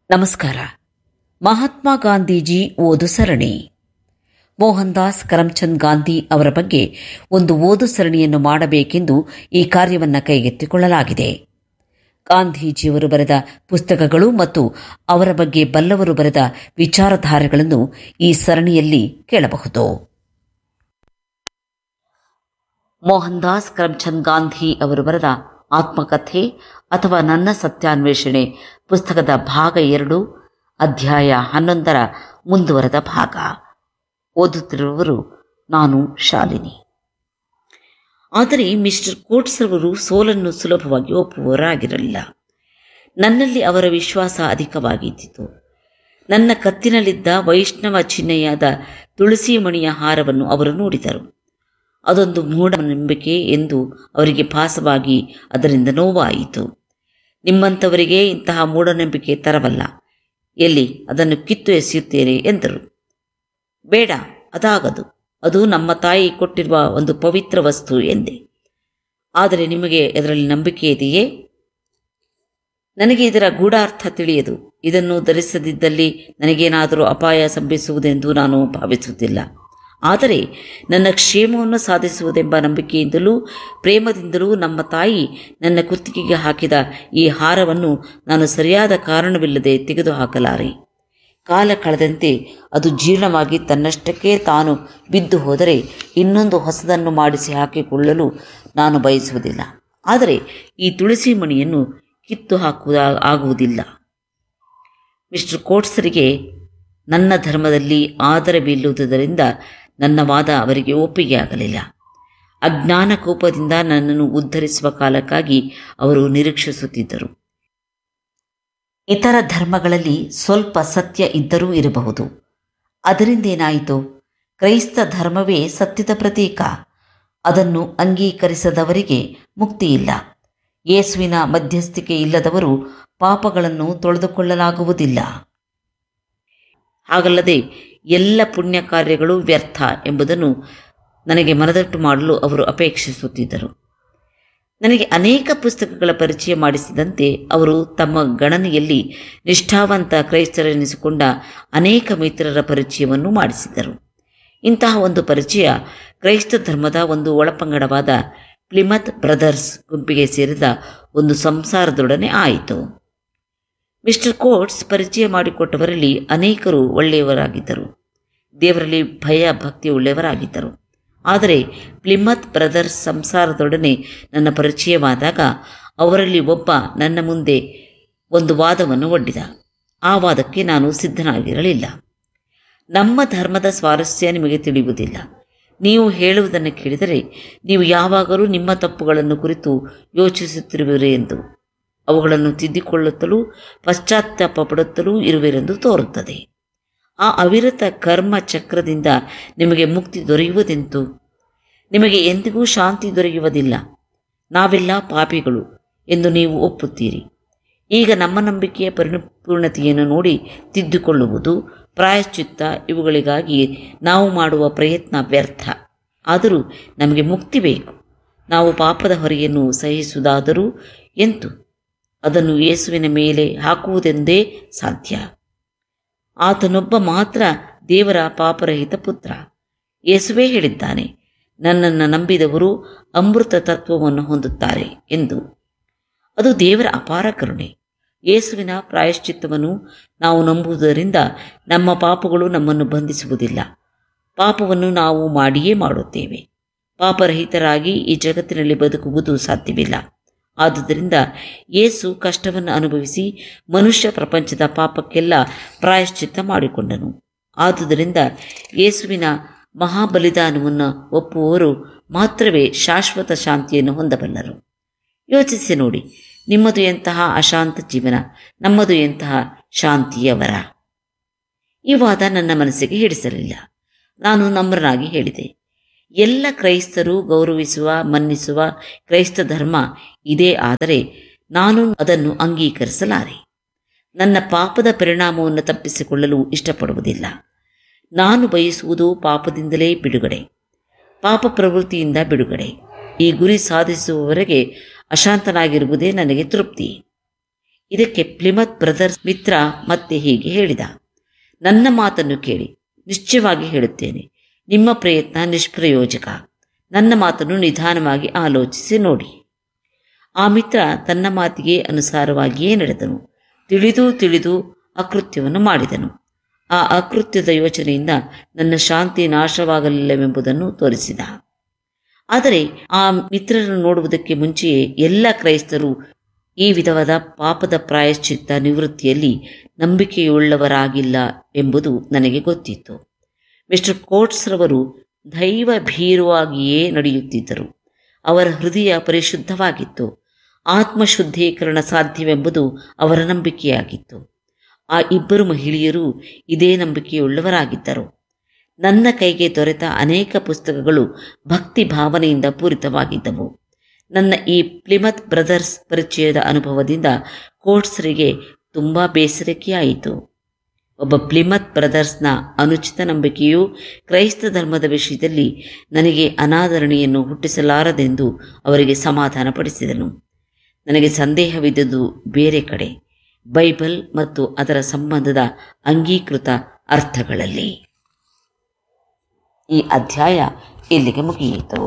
ನಮಸ್ಕಾರ ಮಹಾತ್ಮ ಗಾಂಧೀಜಿ ಓದು ಸರಣಿ ಮೋಹನ್ ದಾಸ್ ಕರಮ್ಚಂದ್ ಗಾಂಧಿ ಅವರ ಬಗ್ಗೆ ಒಂದು ಓದು ಸರಣಿಯನ್ನು ಮಾಡಬೇಕೆಂದು ಈ ಕಾರ್ಯವನ್ನು ಕೈಗೆತ್ತಿಕೊಳ್ಳಲಾಗಿದೆ ಗಾಂಧೀಜಿಯವರು ಬರೆದ ಪುಸ್ತಕಗಳು ಮತ್ತು ಅವರ ಬಗ್ಗೆ ಬಲ್ಲವರು ಬರೆದ ವಿಚಾರಧಾರೆಗಳನ್ನು ಈ ಸರಣಿಯಲ್ಲಿ ಕೇಳಬಹುದು ಮೋಹನ್ ದಾಸ್ ಕರಮ್ಚಂದ್ ಗಾಂಧಿ ಅವರು ಬರೆದ ಆತ್ಮಕಥೆ ಅಥವಾ ನನ್ನ ಸತ್ಯಾನ್ವೇಷಣೆ ಪುಸ್ತಕದ ಭಾಗ ಎರಡು ಅಧ್ಯಾಯ ಹನ್ನೊಂದರ ಮುಂದುವರೆದ ಭಾಗ ಓದುತ್ತಿರುವವರು ನಾನು ಶಾಲಿನಿ ಆದರೆ ಮಿಸ್ಟರ್ ಕೋಟ್ಸ್ ಅವರು ಸೋಲನ್ನು ಸುಲಭವಾಗಿ ಒಪ್ಪುವವರಾಗಿರಲಿಲ್ಲ ನನ್ನಲ್ಲಿ ಅವರ ವಿಶ್ವಾಸ ಅಧಿಕವಾಗಿದ್ದಿತು ನನ್ನ ಕತ್ತಿನಲ್ಲಿದ್ದ ವೈಷ್ಣವ ಚಿಹ್ನೆಯಾದ ತುಳಸಿ ಮಣಿಯ ಹಾರವನ್ನು ಅವರು ನೋಡಿದರು ಅದೊಂದು ಮೂಢನಂಬಿಕೆ ಎಂದು ಅವರಿಗೆ ಭಾಸವಾಗಿ ಅದರಿಂದ ನೋವಾಯಿತು ನಿಮ್ಮಂಥವರಿಗೆ ಇಂತಹ ಮೂಢನಂಬಿಕೆ ತರವಲ್ಲ ಎಲ್ಲಿ ಅದನ್ನು ಕಿತ್ತು ಎಸೆಯುತ್ತೇನೆ ಎಂದರು ಬೇಡ ಅದಾಗದು ಅದು ನಮ್ಮ ತಾಯಿ ಕೊಟ್ಟಿರುವ ಒಂದು ಪವಿತ್ರ ವಸ್ತು ಎಂದೆ ಆದರೆ ನಿಮಗೆ ಇದರಲ್ಲಿ ನಂಬಿಕೆ ಇದೆಯೇ ನನಗೆ ಇದರ ಗೂಢಾರ್ಥ ತಿಳಿಯದು ಇದನ್ನು ಧರಿಸದಿದ್ದಲ್ಲಿ ನನಗೇನಾದರೂ ಅಪಾಯ ಸಂಭವಿಸುವುದೆಂದು ನಾನು ಭಾವಿಸುತ್ತಿಲ್ಲ ಆದರೆ ನನ್ನ ಕ್ಷೇಮವನ್ನು ಸಾಧಿಸುವುದೆಂಬ ನಂಬಿಕೆಯಿಂದಲೂ ಪ್ರೇಮದಿಂದಲೂ ನಮ್ಮ ತಾಯಿ ನನ್ನ ಕುತ್ತಿಗೆಗೆ ಹಾಕಿದ ಈ ಹಾರವನ್ನು ನಾನು ಸರಿಯಾದ ಕಾರಣವಿಲ್ಲದೆ ತೆಗೆದುಹಾಕಲಾರೆ ಕಾಲ ಕಳೆದಂತೆ ಅದು ಜೀರ್ಣವಾಗಿ ತನ್ನಷ್ಟಕ್ಕೆ ತಾನು ಬಿದ್ದು ಹೋದರೆ ಇನ್ನೊಂದು ಹೊಸದನ್ನು ಮಾಡಿಸಿ ಹಾಕಿಕೊಳ್ಳಲು ನಾನು ಬಯಸುವುದಿಲ್ಲ ಆದರೆ ಈ ತುಳಸಿ ಮಣಿಯನ್ನು ಕಿತ್ತು ಹಾಕುವ ಆಗುವುದಿಲ್ಲ ಮಿಸ್ಟರ್ ಕೋಟ್ಸರಿಗೆ ನನ್ನ ಧರ್ಮದಲ್ಲಿ ಆದರ ಬೀಳುವುದರಿಂದ ನನ್ನ ವಾದ ಅವರಿಗೆ ಒಪ್ಪಿಗೆ ಆಗಲಿಲ್ಲ ಅಜ್ಞಾನ ಕೋಪದಿಂದ ನನ್ನನ್ನು ಉದ್ಧರಿಸುವ ಕಾಲಕ್ಕಾಗಿ ಅವರು ನಿರೀಕ್ಷಿಸುತ್ತಿದ್ದರು ಇತರ ಧರ್ಮಗಳಲ್ಲಿ ಸ್ವಲ್ಪ ಸತ್ಯ ಇದ್ದರೂ ಇರಬಹುದು ಅದರಿಂದೇನಾಯಿತು ಕ್ರೈಸ್ತ ಧರ್ಮವೇ ಸತ್ಯದ ಪ್ರತೀಕ ಅದನ್ನು ಅಂಗೀಕರಿಸದವರಿಗೆ ಮುಕ್ತಿಯಿಲ್ಲ ಯೇಸುವಿನ ಮಧ್ಯಸ್ಥಿಕೆ ಇಲ್ಲದವರು ಪಾಪಗಳನ್ನು ತೊಳೆದುಕೊಳ್ಳಲಾಗುವುದಿಲ್ಲ ಹಾಗಲ್ಲದೆ ಎಲ್ಲ ಪುಣ್ಯ ಕಾರ್ಯಗಳು ವ್ಯರ್ಥ ಎಂಬುದನ್ನು ನನಗೆ ಮನದಟ್ಟು ಮಾಡಲು ಅವರು ಅಪೇಕ್ಷಿಸುತ್ತಿದ್ದರು ನನಗೆ ಅನೇಕ ಪುಸ್ತಕಗಳ ಪರಿಚಯ ಮಾಡಿಸಿದಂತೆ ಅವರು ತಮ್ಮ ಗಣನೆಯಲ್ಲಿ ನಿಷ್ಠಾವಂತ ಕ್ರೈಸ್ತರೆನಿಸಿಕೊಂಡ ಅನೇಕ ಮಿತ್ರರ ಪರಿಚಯವನ್ನು ಮಾಡಿಸಿದರು ಇಂತಹ ಒಂದು ಪರಿಚಯ ಕ್ರೈಸ್ತ ಧರ್ಮದ ಒಂದು ಒಳಪಂಗಡವಾದ ಪ್ಲಿಮತ್ ಬ್ರದರ್ಸ್ ಗುಂಪಿಗೆ ಸೇರಿದ ಒಂದು ಸಂಸಾರದೊಡನೆ ಆಯಿತು ಮಿಸ್ಟರ್ ಕೋಟ್ಸ್ ಪರಿಚಯ ಮಾಡಿಕೊಟ್ಟವರಲ್ಲಿ ಅನೇಕರು ಒಳ್ಳೆಯವರಾಗಿದ್ದರು ದೇವರಲ್ಲಿ ಭಯ ಭಕ್ತಿ ಉಳ್ಳವರಾಗಿದ್ದರು ಆದರೆ ಪ್ಲಿಮತ್ ಬ್ರದರ್ಸ್ ಸಂಸಾರದೊಡನೆ ನನ್ನ ಪರಿಚಯವಾದಾಗ ಅವರಲ್ಲಿ ಒಬ್ಬ ನನ್ನ ಮುಂದೆ ಒಂದು ವಾದವನ್ನು ಒಡ್ಡಿದ ಆ ವಾದಕ್ಕೆ ನಾನು ಸಿದ್ಧನಾಗಿರಲಿಲ್ಲ ನಮ್ಮ ಧರ್ಮದ ಸ್ವಾರಸ್ಯ ನಿಮಗೆ ತಿಳಿಯುವುದಿಲ್ಲ ನೀವು ಹೇಳುವುದನ್ನು ಕೇಳಿದರೆ ನೀವು ಯಾವಾಗಲೂ ನಿಮ್ಮ ತಪ್ಪುಗಳನ್ನು ಕುರಿತು ಯೋಚಿಸುತ್ತಿರುವಿರಿ ಎಂದು ಅವುಗಳನ್ನು ತಿದ್ದಿಕೊಳ್ಳುತ್ತಲೂ ಪಶ್ಚಾತ್ತಾಪ ಪಡುತ್ತಲೂ ಇರುವಿರೆಂದು ತೋರುತ್ತದೆ ಆ ಅವಿರತ ಕರ್ಮ ಚಕ್ರದಿಂದ ನಿಮಗೆ ಮುಕ್ತಿ ದೊರೆಯುವುದೆಂತು ನಿಮಗೆ ಎಂದಿಗೂ ಶಾಂತಿ ದೊರೆಯುವುದಿಲ್ಲ ನಾವೆಲ್ಲ ಪಾಪಿಗಳು ಎಂದು ನೀವು ಒಪ್ಪುತ್ತೀರಿ ಈಗ ನಮ್ಮ ನಂಬಿಕೆಯ ಪರಿಪೂರ್ಣತೆಯನ್ನು ನೋಡಿ ತಿದ್ದುಕೊಳ್ಳುವುದು ಪ್ರಾಯಶ್ಚಿತ್ತ ಇವುಗಳಿಗಾಗಿ ನಾವು ಮಾಡುವ ಪ್ರಯತ್ನ ವ್ಯರ್ಥ ಆದರೂ ನಮಗೆ ಮುಕ್ತಿ ಬೇಕು ನಾವು ಪಾಪದ ಹೊರೆಯನ್ನು ಸಹಿಸುವುದಾದರೂ ಎಂತು ಅದನ್ನು ಯೇಸುವಿನ ಮೇಲೆ ಹಾಕುವುದೆಂದೇ ಸಾಧ್ಯ ಆತನೊಬ್ಬ ಮಾತ್ರ ದೇವರ ಪಾಪರಹಿತ ಪುತ್ರ ಯೇಸುವೇ ಹೇಳಿದ್ದಾನೆ ನನ್ನನ್ನು ನಂಬಿದವರು ಅಮೃತ ತತ್ವವನ್ನು ಹೊಂದುತ್ತಾರೆ ಎಂದು ಅದು ದೇವರ ಅಪಾರ ಕರುಣೆ ಯೇಸುವಿನ ಪ್ರಾಯಶ್ಚಿತ್ತವನ್ನು ನಾವು ನಂಬುವುದರಿಂದ ನಮ್ಮ ಪಾಪಗಳು ನಮ್ಮನ್ನು ಬಂಧಿಸುವುದಿಲ್ಲ ಪಾಪವನ್ನು ನಾವು ಮಾಡಿಯೇ ಮಾಡುತ್ತೇವೆ ಪಾಪರಹಿತರಾಗಿ ಈ ಜಗತ್ತಿನಲ್ಲಿ ಬದುಕುವುದು ಸಾಧ್ಯವಿಲ್ಲ ಆದುದರಿಂದ ಯೇಸು ಕಷ್ಟವನ್ನು ಅನುಭವಿಸಿ ಮನುಷ್ಯ ಪ್ರಪಂಚದ ಪಾಪಕ್ಕೆಲ್ಲ ಪ್ರಾಯಶ್ಚಿತ್ತ ಮಾಡಿಕೊಂಡನು ಆದುದರಿಂದ ಯೇಸುವಿನ ಮಹಾಬಲಿದಾನವನ್ನು ಒಪ್ಪುವವರು ಮಾತ್ರವೇ ಶಾಶ್ವತ ಶಾಂತಿಯನ್ನು ಹೊಂದಬಲ್ಲರು ಯೋಚಿಸಿ ನೋಡಿ ನಿಮ್ಮದು ಎಂತಹ ಅಶಾಂತ ಜೀವನ ನಮ್ಮದು ಎಂತಹ ಶಾಂತಿಯವರ ಈ ವಾದ ನನ್ನ ಮನಸ್ಸಿಗೆ ಹಿಡಿಸಲಿಲ್ಲ ನಾನು ನಮ್ರನಾಗಿ ಹೇಳಿದೆ ಎಲ್ಲ ಕ್ರೈಸ್ತರು ಗೌರವಿಸುವ ಮನ್ನಿಸುವ ಕ್ರೈಸ್ತ ಧರ್ಮ ಇದೇ ಆದರೆ ನಾನು ಅದನ್ನು ಅಂಗೀಕರಿಸಲಾರೆ ನನ್ನ ಪಾಪದ ಪರಿಣಾಮವನ್ನು ತಪ್ಪಿಸಿಕೊಳ್ಳಲು ಇಷ್ಟಪಡುವುದಿಲ್ಲ ನಾನು ಬಯಸುವುದು ಪಾಪದಿಂದಲೇ ಬಿಡುಗಡೆ ಪಾಪ ಪ್ರವೃತ್ತಿಯಿಂದ ಬಿಡುಗಡೆ ಈ ಗುರಿ ಸಾಧಿಸುವವರೆಗೆ ಅಶಾಂತನಾಗಿರುವುದೇ ನನಗೆ ತೃಪ್ತಿ ಇದಕ್ಕೆ ಪ್ಲಿಮತ್ ಬ್ರದರ್ಸ್ ಮಿತ್ರ ಮತ್ತೆ ಹೀಗೆ ಹೇಳಿದ ನನ್ನ ಮಾತನ್ನು ಕೇಳಿ ನಿಶ್ಚಯವಾಗಿ ಹೇಳುತ್ತೇನೆ ನಿಮ್ಮ ಪ್ರಯತ್ನ ನಿಷ್ಪ್ರಯೋಜಕ ನನ್ನ ಮಾತನ್ನು ನಿಧಾನವಾಗಿ ಆಲೋಚಿಸಿ ನೋಡಿ ಆ ಮಿತ್ರ ತನ್ನ ಮಾತಿಗೆ ಅನುಸಾರವಾಗಿಯೇ ನಡೆದನು ತಿಳಿದು ತಿಳಿದು ಅಕೃತ್ಯವನ್ನು ಮಾಡಿದನು ಆ ಅಕೃತ್ಯದ ಯೋಚನೆಯಿಂದ ನನ್ನ ಶಾಂತಿ ನಾಶವಾಗಲಿಲ್ಲವೆಂಬುದನ್ನು ತೋರಿಸಿದ ಆದರೆ ಆ ಮಿತ್ರರನ್ನು ನೋಡುವುದಕ್ಕೆ ಮುಂಚೆಯೇ ಎಲ್ಲ ಕ್ರೈಸ್ತರು ಈ ವಿಧವಾದ ಪಾಪದ ಪ್ರಾಯಶ್ಚಿತ್ತ ನಿವೃತ್ತಿಯಲ್ಲಿ ನಂಬಿಕೆಯುಳ್ಳವರಾಗಿಲ್ಲ ಎಂಬುದು ನನಗೆ ಗೊತ್ತಿತ್ತು ಮಿಸ್ಟರ್ ಕೋಟ್ಸ್ರವರು ದೈವ ಭೀರುವಾಗಿಯೇ ನಡೆಯುತ್ತಿದ್ದರು ಅವರ ಹೃದಯ ಪರಿಶುದ್ಧವಾಗಿತ್ತು ಆತ್ಮಶುದ್ಧೀಕರಣ ಸಾಧ್ಯವೆಂಬುದು ಅವರ ನಂಬಿಕೆಯಾಗಿತ್ತು ಆ ಇಬ್ಬರು ಮಹಿಳೆಯರು ಇದೇ ನಂಬಿಕೆಯುಳ್ಳವರಾಗಿದ್ದರು ನನ್ನ ಕೈಗೆ ದೊರೆತ ಅನೇಕ ಪುಸ್ತಕಗಳು ಭಕ್ತಿ ಭಾವನೆಯಿಂದ ಪೂರಿತವಾಗಿದ್ದವು ನನ್ನ ಈ ಪ್ಲಿಮತ್ ಬ್ರದರ್ಸ್ ಪರಿಚಯದ ಅನುಭವದಿಂದ ಕೋಟ್ಸ್ರಿಗೆ ತುಂಬ ಬೇಸರಿಕೆಯಾಯಿತು ಒಬ್ಬ ಪ್ಲಿಮತ್ ಬ್ರದರ್ಸ್ನ ಅನುಚಿತ ನಂಬಿಕೆಯು ಕ್ರೈಸ್ತ ಧರ್ಮದ ವಿಷಯದಲ್ಲಿ ನನಗೆ ಅನಾದರಣೆಯನ್ನು ಹುಟ್ಟಿಸಲಾರದೆಂದು ಅವರಿಗೆ ಸಮಾಧಾನಪಡಿಸಿದನು ನನಗೆ ಸಂದೇಹವಿದ್ದುದು ಬೇರೆ ಕಡೆ ಬೈಬಲ್ ಮತ್ತು ಅದರ ಸಂಬಂಧದ ಅಂಗೀಕೃತ ಅರ್ಥಗಳಲ್ಲಿ ಈ ಅಧ್ಯಾಯ ಇಲ್ಲಿಗೆ ಮುಗಿಯಿತು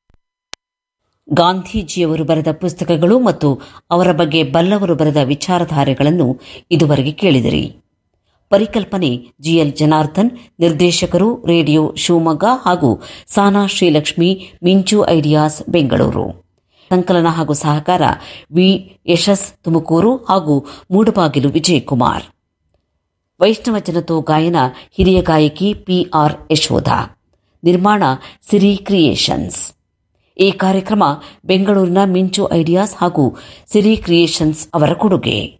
ಗಾಂಧೀಜಿಯವರು ಬರೆದ ಪುಸ್ತಕಗಳು ಮತ್ತು ಅವರ ಬಗ್ಗೆ ಬಲ್ಲವರು ಬರೆದ ವಿಚಾರಧಾರೆಗಳನ್ನು ಇದುವರೆಗೆ ಕೇಳಿದಿರಿ ಪರಿಕಲ್ಪನೆ ಜಿಎಲ್ ಜನಾರ್ದನ್ ನಿರ್ದೇಶಕರು ರೇಡಿಯೋ ಶಿವಮೊಗ್ಗ ಹಾಗೂ ಸಾನಾ ಶ್ರೀಲಕ್ಷ್ಮಿ ಮಿಂಚು ಐಡಿಯಾಸ್ ಬೆಂಗಳೂರು ಸಂಕಲನ ಹಾಗೂ ಸಹಕಾರ ವಿ ಯಶಸ್ ತುಮಕೂರು ಹಾಗೂ ಮೂಡಬಾಗಿಲು ವಿಜಯಕುಮಾರ್ ವೈಷ್ಣವ ಜನತೋ ಗಾಯನ ಹಿರಿಯ ಗಾಯಕಿ ಪಿಆರ್ ಯಶೋಧ ನಿರ್ಮಾಣ ಸಿರಿ ಕ್ರಿಯೇಷನ್ಸ್ ಈ ಕಾರ್ಯಕ್ರಮ ಬೆಂಗಳೂರಿನ ಮಿಂಚು ಐಡಿಯಾಸ್ ಹಾಗೂ ಸಿರಿ ಕ್ರಿಯೇಷನ್ಸ್ ಅವರ ಕೊಡುಗೆ